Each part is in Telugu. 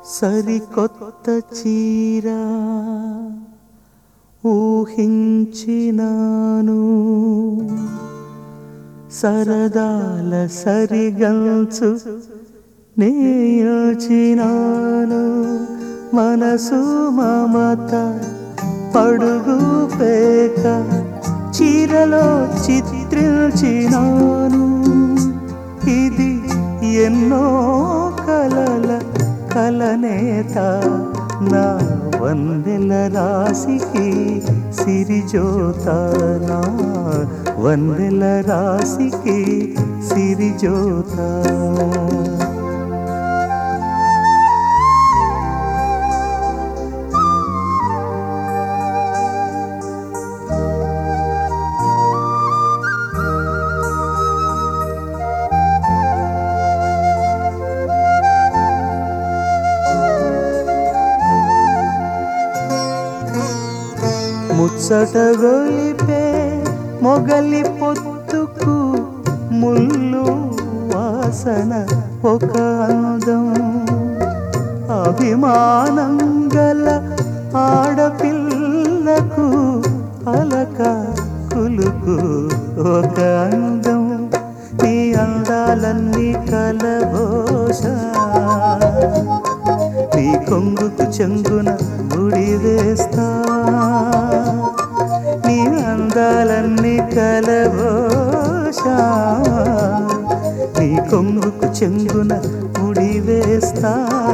సరికొత్త చీర ఊహించినాను సరదాల సరిగంచు నేయోచినాను మనసు మమత పడుగు పేక చీరలో చిత్రించినాను ఇది ఎన్నో కలల కలనేత నా వందెల రాశికి సిరిజోత నా వందెల రాశికి సిరిజోత ముచ్చట గొలిపే మొగలి పొత్తుకు ముళ్ళు వాసన ఒక అందం అభిమానం గల ఆడపిల్లకు అలక కులుకు ఒక అందం నీ అందాలన్నీ కలబోష నీ కొంగుకు చెంగున ముడి వేస్తా నీ అందాలన్నీ కలబోషా నీ కొంగుకు చెంగున ముడి వేస్తా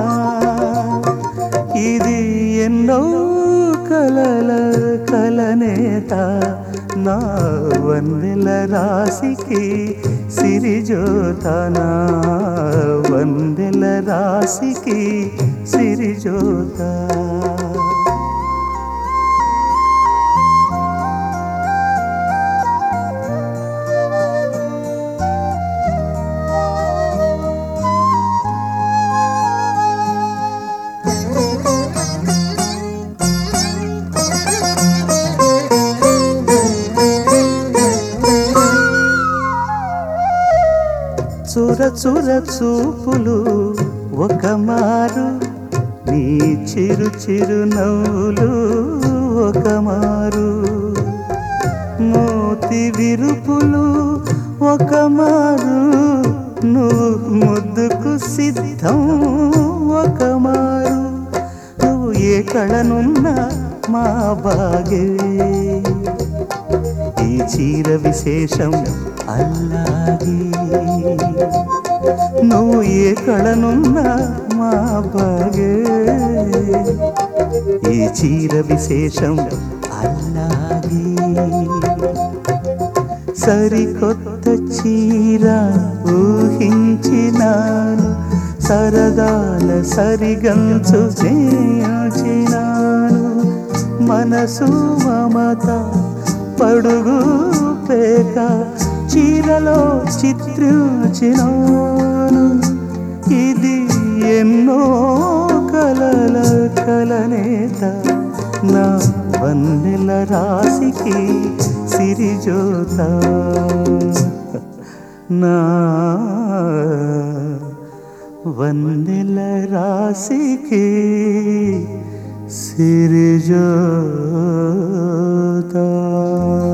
ఇది ఎన్నో కలల కలనేత నా వన్నెల రాశికి సిరిజోత నా వందెల రాశికి సిరిజోత చుర చుర చూపులు ఒక మారు నీ చిరు చిరు నవ్వులు ఒక మారు మోతి విరుపులు ఒక మారు నువ్వు ముద్దుకు సిద్ధం ఒక మారు నువ్వు ఏ కళనున్నా మా బాగే ఈ చీర విశేషం అల్లాగే నువ్వు ఏ కళనున్నా మా బాగే ఈ చీర విశేషం అల్లాగే సరికొత్త చీర ఊహించినాను సరదాల సరిగంచు చేయించినాను మనసు మమత పడుగు పేక చీరలో చిత్రించినాను ఇది ఎన్నో కలల కలనేత నా వన్నెల రాశికి సిరిజోత నా వన్నెల రాశికి సిరిజోత